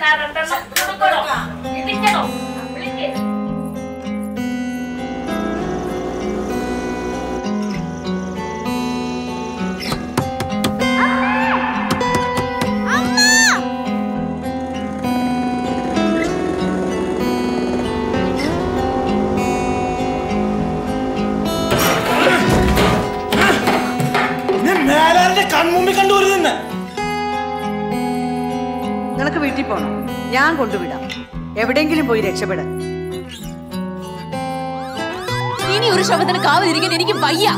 ആ രണ്ടെണ്ണം കൊടുക്കണോ ഇടിക്കണോ വിളിക്ക് ഞാൻ മേലാരുടെ കൺമുമ്പിൽ കണ്ടുപോലും നിന്ന് നിനക്ക് വീട്ടിൽ പോണം ഞാൻ കൊണ്ടുവിടാം എവിടെയെങ്കിലും പോയി രക്ഷപ്പെടാൻ ഇനി ഒരു ശവത്തിന് കാവലിരിക്കാൻ എനിക്ക് വയ്യ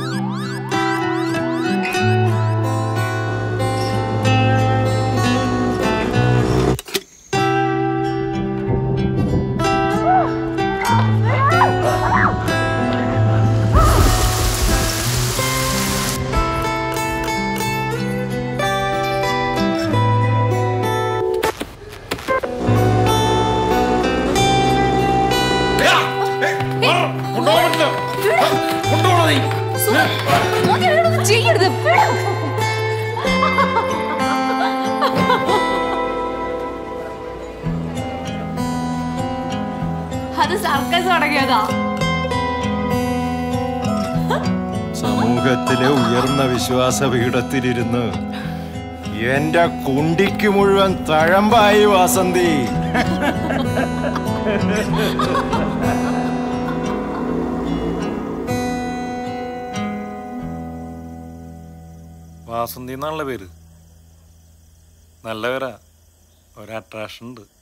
മോനെ ഇവനൊന്നും ചെയ്യരുത് വിടൂ. അത് സർക്കസ് തുടങ്ങിയതാ സമൂഹത്തിലെ ഉയർന്ന വിശ്വാസ പീഠത്തിലിരുന്ന് എന്റെ കുണ്ടിക്ക് മുഴുവൻ തഴമ്പായി വാസന്തി വാസന്തി എന്നുള്ള പേര് നല്ല പേരാ ഒരു അട്രാക്ഷൻ ഉണ്ട്